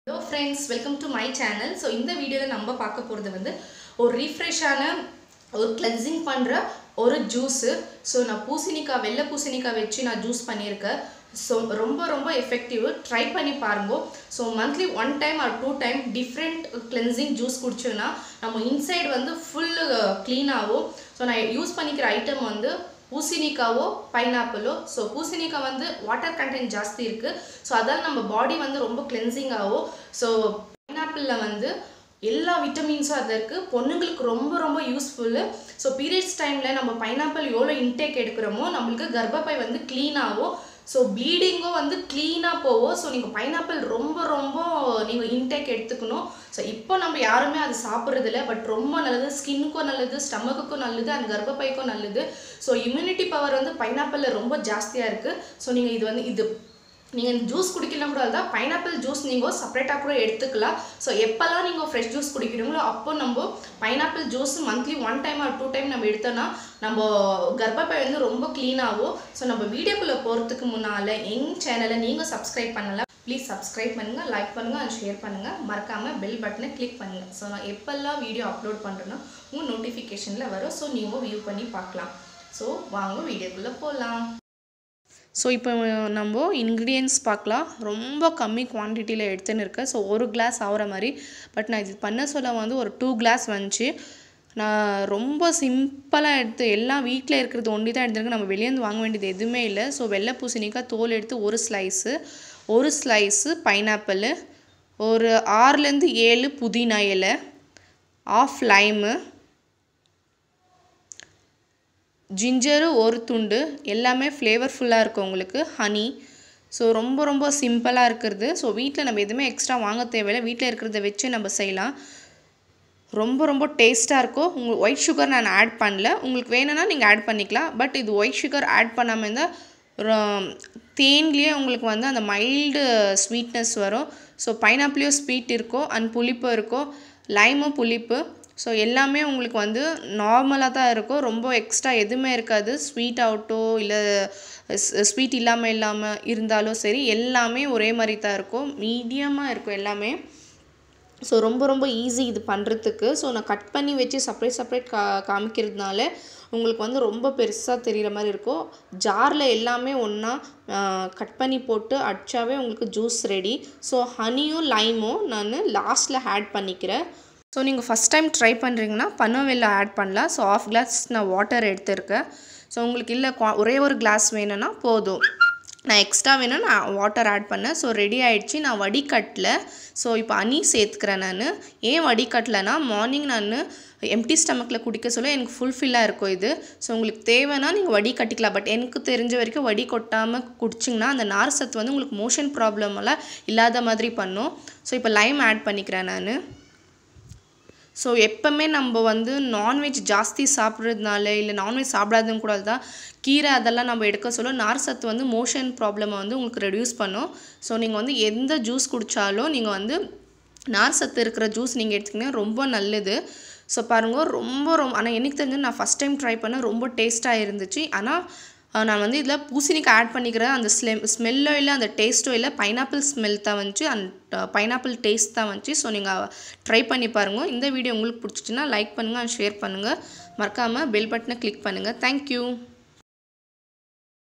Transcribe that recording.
hello friends welcome to my channel so இந்த வீடியோவில் நம்ம பார்க்க போகிறது வந்து ஒரு ரீஃப்ரெஷ்ஷான ஒரு கிளென்சிங் பண்ணுற ஒரு ஜூஸு ஸோ நான் பூசணிக்காய் வெள்ளை பூசணிக்காய் வச்சு நான் ஜூஸ் பண்ணியிருக்கேன் ஸோ ரொம்ப ரொம்ப எஃபெக்டிவ் ட்ரை பண்ணி பாருங்க so monthly one time or two time different cleansing juice குடிச்சோன்னா நம்ம இன்சைடு வந்து ஃபுல்லு க்ளீனாகும் ஸோ நான் யூஸ் பண்ணிக்கிற ஐட்டம் வந்து பூசணிக்காவோ பைனாப்பிளோ ஸோ பூசணிக்காய் வந்து வாட்டர் கண்டென்ட் ஜாஸ்தி இருக்குது ஸோ அதால் நம்ம பாடி வந்து ரொம்ப கிளென்சிங் ஆகும் ஸோ பைனாப்பிளில் வந்து எல்லா விட்டமின்ஸும் அது இருக்குது பொண்ணுங்களுக்கு ரொம்ப ரொம்ப யூஸ்ஃபுல்லு ஸோ பீரியட்ஸ் டைமில் நம்ம பைனாப்பிள் எவ்வளோ இன்டேக் எடுக்கிறோமோ நம்மளுக்கு கர்ப்பப்பை வந்து க்ளீன் ஆகும் ஸோ ப்ளீடிங்கும் வந்து க்ளீனாக போகும் ஸோ நீங்கள் பைனாப்பிள் ரொம்ப ரொம்ப நீங்கள் இன்டேக் எடுத்துக்கணும் ஸோ இப்போ நம்ம யாருமே அது சாப்பிட்றதில்ல பட் ரொம்ப நல்லது ஸ்கின்னுக்கும் நல்லது ஸ்டமக்குக்கும் நல்லது அந்த கர்ப்பப்பைக்கும் நல்லது ஸோ இம்யூனிட்டி பவர் வந்து பைனாப்பிளில் ரொம்ப ஜாஸ்தியாக இருக்குது ஸோ நீங்கள் இது வந்து இது நீங்கள் இந்த ஜூஸ் குடிக்கலாம் கூட தான் பைனாப்பிள் ஜூஸ் நீங்கள் செப்பரேட்டாக கூட எடுத்துக்கலாம் ஸோ எப்போல்லாம் நீங்கள் ஃப்ரெஷ் ஜூஸ் குடிக்கிறீங்களோ அப்போ நம்ம pineapple juice monthly one time or two time நம்ம எடுத்தோன்னா நம்ம கர்ப்பப்பை வந்து ரொம்ப க்ளீன் ஆகும் ஸோ நம்ம வீடியோக்குள்ளே போகிறதுக்கு முன்னால் எங் சேனலை நீங்கள் சப்ஸ்கிரைப் பண்ணலாம் ப்ளீஸ் சப்ஸ்கிரைப் பண்ணுங்கள் லைக் பண்ணுங்கள் அண்ட் ஷேர் பண்ணுங்கள் மறக்காமல் பெல் பட்டனை கிளிக் பண்ணுங்கள் ஸோ நான் எப்போல்லாம் வீடியோ அப்லோட் பண்ணுறேன்னா உங்கள் நோட்டிஃபிகேஷனில் வரும் ஸோ நீங்கள் வியூ பண்ணி பார்க்கலாம் ஸோ வாங்க வீடியோக்குள்ளே போகலாம் ஸோ இப்போ நம்ம இன்க்ரீடியன்ஸ் பார்க்கலாம் ரொம்ப கம்மி குவான்டிட்டியில் எடுத்துன்னு இருக்கேன் ஸோ ஒரு கிளாஸ் ஆகிற மாதிரி பட் நான் இது பண்ண சொல்ல வந்து ஒரு டூ கிளாஸ் வந்துச்சு நான் ரொம்ப சிம்பிளாக எடுத்து எல்லாம் வீட்டில் இருக்கிறது ஒண்டி தான் எடுத்துருக்கேன் நம்ம வெளியேருந்து வாங்க வேண்டியது எதுவுமே இல்லை ஸோ வெள்ளை பூசணிக்காய் தோல் எடுத்து ஒரு ஸ்லைஸு ஒரு ஸ்லைஸு பைனாப்பிள் ஒரு ஆறுலேருந்து ஏழு புதினா இலை ஆஃப் லைமு ஜிஞ்சரு ஒரு துண்டு எல்லாமே ஃப்ளேவர்ஃபுல்லாக இருக்கும் உங்களுக்கு ஹனி ஸோ ரொம்ப ரொம்ப சிம்பிளாக இருக்கிறது ஸோ வீட்டில் நம்ம எதுவுமே எக்ஸ்ட்ரா வாங்க தேவையில்லை வீட்டில் இருக்கிறத வச்சு நம்ம செய்யலாம் ரொம்ப ரொம்ப டேஸ்ட்டாக இருக்கும் உங்களுக்கு ஒயிட் சுகர் நான் ஆட் பண்ணல உங்களுக்கு வேணும்னா நீங்கள் ஆட் பண்ணிக்கலாம் பட் இது ஒயிட் சுகர் ஆட் பண்ணாமல் இருந்தால் தேன்லேயே உங்களுக்கு வந்து அந்த மைல்டு ஸ்வீட்னஸ் வரும் ஸோ பைனாப்பிளையும் ஸ்வீட் இருக்கும் அண்ட் புளிப்பு இருக்கும் லைமும் புளிப்பு ஸோ எல்லாமே உங்களுக்கு வந்து நார்மலாக தான் இருக்கும் ரொம்ப எக்ஸ்ட்ரா எதுவுமே இருக்காது ஸ்வீட் ஆகட்டோ இல்லை ஸ்வீட் இல்லாமல் இல்லாமல் இருந்தாலும் சரி எல்லாமே ஒரே மாதிரி தான் இருக்கும் மீடியமாக இருக்கும் எல்லாமே ஸோ ரொம்ப ரொம்ப ஈஸி இது பண்ணுறதுக்கு ஸோ நான் கட் பண்ணி வச்சு செப்பரேட் செப்பரேட் கா காமிக்கிறதுனால உங்களுக்கு வந்து ரொம்ப பெருசாக தெரிகிற மாதிரி இருக்கும் ஜாரில் எல்லாமே ஒன்றா கட் பண்ணி போட்டு அடிச்சாவே உங்களுக்கு ஜூஸ் ரெடி ஸோ ஹனியும் லைமும் நான் லாஸ்ட்டில் ஆட் பண்ணிக்கிறேன் ஸோ நீங்கள் ஃபஸ்ட் டைம் ட்ரை பண்ணுறீங்கன்னா பனவெல்லம் ஆட் பண்ணலாம் ஸோ ஆஃப் கிளாஸ் நான் வாட்டர் எடுத்திருக்கேன் ஸோ உங்களுக்கு இல்லை ஒரே ஒரு கிளாஸ் வேணும்னா போதும் நான் எக்ஸ்ட்ரா வேணும் நான் வாட்டர் ஆட் பண்ணேன் ஸோ ரெடி ஆகிடுச்சு நான் வடிகட்டில் ஸோ இப்போ அனி சேர்த்துக்கிறேன் நான் ஏன் வடிகட்டலைன்னா மார்னிங் நான் எம்டி ஸ்டமக்கில் குடிக்க சொல்ல எனக்கு ஃபுல்ஃபில்லாக இருக்கும் இது ஸோ உங்களுக்கு தேவைன்னா நீங்கள் வடி கட்டிக்கலாம் பட் எனக்கு தெரிஞ்ச வரைக்கும் வடி கொட்டாமல் குடிச்சிங்கன்னா அந்த நார் சத்து வந்து உங்களுக்கு மோஷன் ப்ராப்ளமெல்லாம் இல்லாத மாதிரி பண்ணும் ஸோ இப்போ லைம் ஆட் பண்ணிக்கிறேன் நான் ஸோ எப்போவுமே நம்ம வந்து நான்வெஜ் ஜாஸ்தி சாப்பிட்றதுனால இல்லை நான்வெஜ் சாப்பிடாதுன்னு கூட தான் கீரை அதெல்லாம் நம்ம எடுக்க சொல்ல நார் சத்து வந்து மோஷன் ப்ராப்ளமை வந்து உங்களுக்கு ரெடியூஸ் பண்ணும் ஸோ நீங்கள் வந்து எந்த ஜூஸ் குடித்தாலும் நீங்கள் வந்து நார் சத்து இருக்கிற ஜூஸ் நீங்கள் எடுத்திங்கன்னா ரொம்ப நல்லது ஸோ பாருங்கள் ரொம்ப ரொம்ப ஆனால் எனக்கு தெரிஞ்சு நான் ஃபஸ்ட் டைம் ட்ரை பண்ணேன் ரொம்ப டேஸ்ட்டாக இருந்துச்சு ஆனால் நான் வந்து இதில் பூசணிக்காய் ஆட் பண்ணிக்கிறேன் அந்த ஸ்மெ ஸ்மெல்லோ இல்லை அந்த டேஸ்ட்டோ இல்லை பைனாப்பிள் ஸ்மெல் தான் வந்துச்சு அந்த பைனாப்பிள் டேஸ்ட் தான் வந்துச்சு ஸோ நீங்கள் ட்ரை பண்ணி பாருங்கள் இந்த வீடியோ உங்களுக்கு பிடிச்சிச்சின்னா லைக் பண்ணுங்கள் அண்ட் ஷேர் பண்ணுங்கள் மறக்காமல் பெல் பட்டனை கிளிக் பண்ணுங்கள் தேங்க்யூ